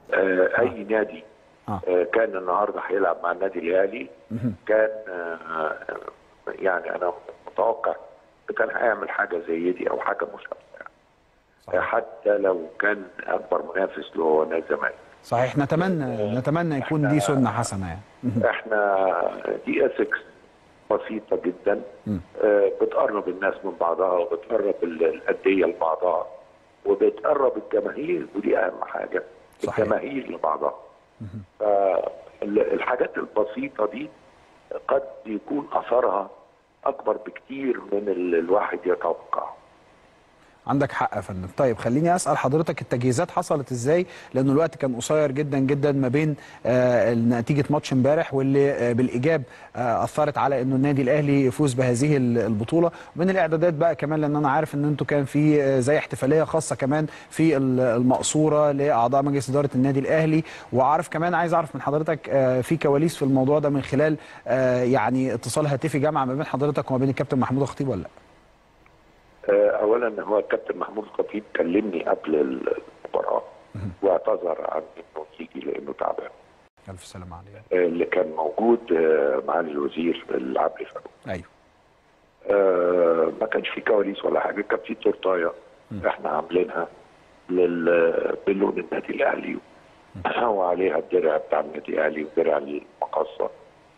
آه اي نادي آه. آه كان النهارده هيلعب مع النادي الاهلي كان آه يعني انا متوقع كان هيعمل حاجه زي دي او حاجه مشابهه يعني. حتى لو كان اكبر منافس له هو نادي الزمالك صحيح نتمنى نتمنى يكون دي سنه حسنه يعني احنا دي اسكس بسيطه جدا آه بتقرب الناس من بعضها وبتقرب ال- الانديه لبعضها وبتقرب الجماهير ودي اهم حاجه صحيح. الجماهير لبعضها فالحاجات البسيطه دي قد يكون اثرها اكبر بكتير من اللي الواحد يتوقعه عندك حق يا فندم طيب خليني اسال حضرتك التجهيزات حصلت ازاي لانه الوقت كان قصير جدا جدا ما بين آه نتيجه ماتش امبارح واللي آه بالايجاب آه اثرت على انه النادي الاهلي يفوز بهذه ال- البطوله ومن الاعدادات بقى كمان لان انا عارف ان انتوا كان في آه زي احتفاليه خاصه كمان في ال- المقصوره لاعضاء مجلس اداره النادي الاهلي وعارف كمان عايز اعرف من حضرتك آه في كواليس في الموضوع ده من خلال آه يعني اتصال هاتفي جامعه ما بين حضرتك وما بين الكابتن محمود الخطيب ولا لا؟ آه، اولا هو الكابتن محمود الخطيب كلمني قبل المباراه واعتذر عن انه يجي لانه تعبان الف سلامه عليك آه، اللي كان موجود آه، معالي الوزير العبلي فاروق ايوه آه، ما كانش في كواليس ولا حاجه كان في تورتايه احنا عاملينها لل بلون النادي الاهلي وعليها الدرع بتاع النادي الاهلي ودرع المقصه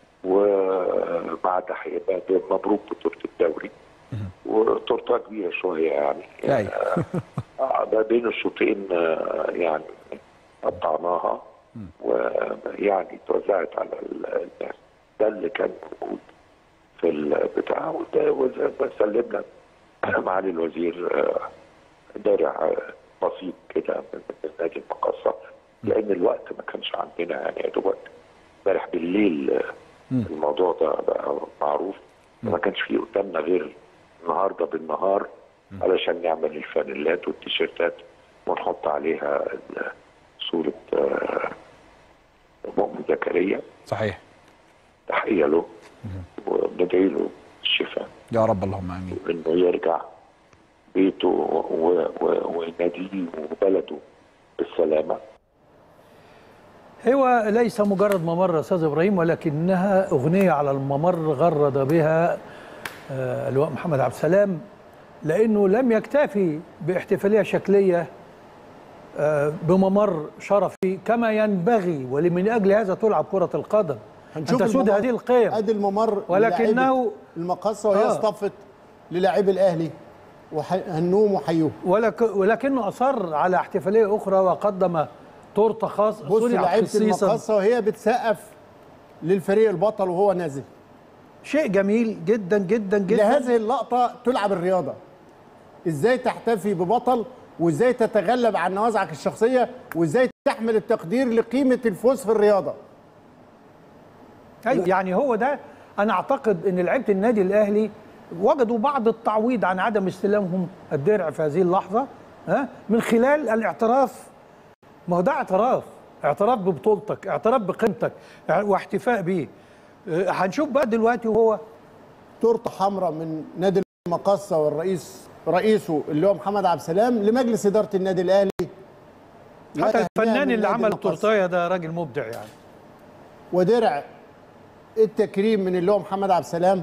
وبعد هيبقى مبروك بطوله الدوري وتورته كبيره شويه يعني ايوه آه، ما بين الشوطين آه، يعني قطعناها ويعني توزعت على ال- الناس ده اللي كان موجود في البتاع وده وزي ما سلمنا معالي الوزير آه، درع آه، بسيط كده من من نادي المقصه لان الوقت ما كانش عندنا يعني يا دوبك امبارح بالليل آه، الموضوع ده بقى معروف ما كانش فيه قدامنا غير النهارده بالنهار علشان نعمل الفانيلات والتيشيرتات ونحط عليها ال- صوره آه، مؤمن زكريا صحيح تحيه له وندعي له الشفاء يا رب اللهم امين انه يرجع بيته و- و- وناديه وبلده بالسلامه هو ليس مجرد ممر يا استاذ ابراهيم ولكنها اغنيه على الممر غرد بها آه، اللواء محمد عبد السلام لانه لم يكتفي باحتفاليه شكليه آه، بممر شرفي كما ينبغي ولمن اجل هذا تلعب كره القدم ان تسود الممر- هذه القيم ادي الممر ولكنه- للاعيبة المقصه وهي آه. اصطفت للاعبي الاهلي وهنوهم وحيوهم ولك ولكنه اصر على احتفاليه اخرى وقدم تورته خاص بص صنعت لعيبه خصيصاً. المقصه وهي بتسقف للفريق البطل وهو نازل شيء جميل جدا جدا جدا لهذه اللقطه تلعب الرياضه ازاي تحتفي ببطل وازاي تتغلب عن نوازعك الشخصيه وازاي تحمل التقدير لقيمه الفوز في الرياضه أيوة يعني هو ده انا اعتقد ان لعيبه النادي الاهلي وجدوا بعض التعويض عن عدم استلامهم الدرع في هذه اللحظه ها من خلال الاعتراف ما هو ده اعتراف اعتراف ببطولتك اعتراف بقيمتك واحتفاء بيه أه، هنشوف بقى دلوقتي وهو تورته حمراء من نادي المقصه والرئيس رئيسه اللي هو محمد عبد السلام لمجلس اداره النادي الاهلي حتى وتهنئة الفنان من اللي نادي عمل المقصة. التورتايه ده راجل مبدع يعني ودرع التكريم من اللي هو محمد عبد السلام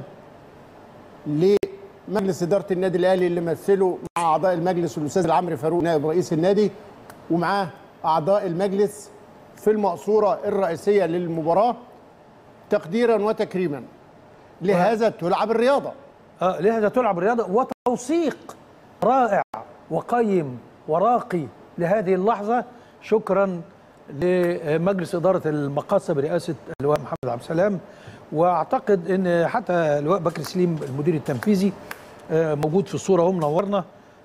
لمجلس اداره النادي الاهلي اللي مثله مع اعضاء المجلس الاستاذ العمري فاروق نائب رئيس النادي ومعاه اعضاء المجلس في المقصوره الرئيسيه للمباراه تقديرا وتكريما لهذا تلعب الرياضه اه لهذا تلعب الرياضه وتوثيق رائع وقيم وراقي لهذه اللحظه شكرا لمجلس اداره المقاصه برئاسه اللواء محمد عبد السلام واعتقد ان حتى اللواء بكر سليم المدير التنفيذي آه، موجود في الصوره هم منورنا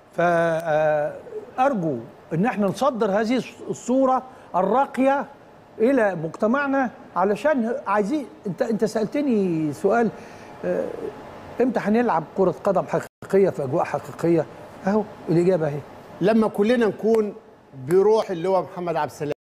فارجو ان احنا نصدر هذه الصوره الراقيه الى مجتمعنا علشان عايزين انت انت سالتني سؤال آه، امتى هنلعب كره قدم حقيقيه في اجواء حقيقيه اهو الاجابه اهي لما كلنا نكون بروح اللي هو محمد عبد السلام